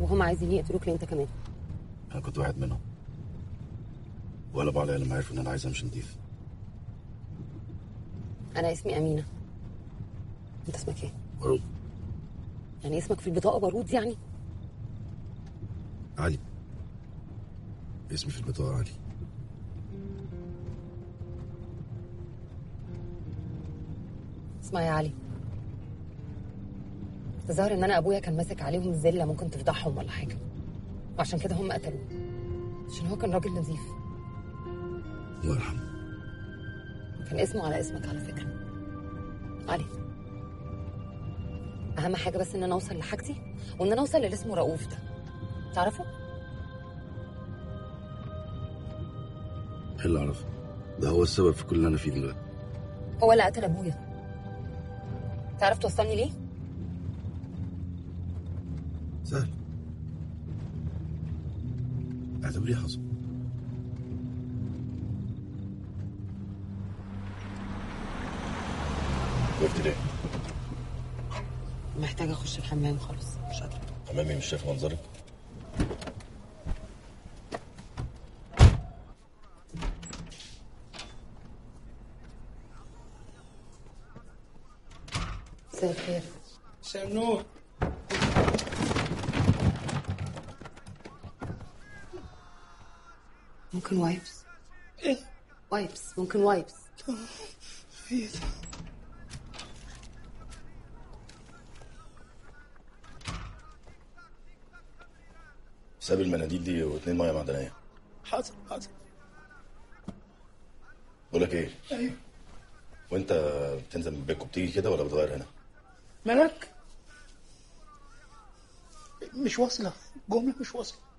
وهم عايزين يقتلوك ليه انت كمان انا كنت واحد منهم وقلبوا عليا لما عرفوا ان انا عايز امشي نضيف انا اسمي امينه انت اسمك ايه ورود يعني اسمك في البطاقه بارود يعني علي اسمي في البطاقة علي اسمع يا علي الظاهر ان انا ابويا كان ماسك عليهم زله ممكن تفضحهم ولا حاجه وعشان كده هم قتلوه عشان هو كان راجل نظيف الله يرحمه كان اسمه على اسمك على فكره علي اهم حاجه بس ان انا اوصل لحاجتي وان انا اوصل للي اسمه رؤوف ده تعرفه ايه اللي اعرفه ده هو السبب في كل اللي انا فيه دلوقتي هو اللي قتل ابويا تعرف توصلني ليه سهل اعتبريه حصل وقفت ليه؟ محتاجه اخش الحمام خالص مش قادره امامي مش شايف منظرك مساء الخير مساء النور ممكن وايبس ايه وايبس ممكن وايبس في ساب المناديل دي واتنين ميه معدنيه حاضر حاضر بقول لك ايه ايوه وانت بتنزل من بيتكم بتيجي كده ولا بتغير هنا ملك مش واصلة جملة مش واصلة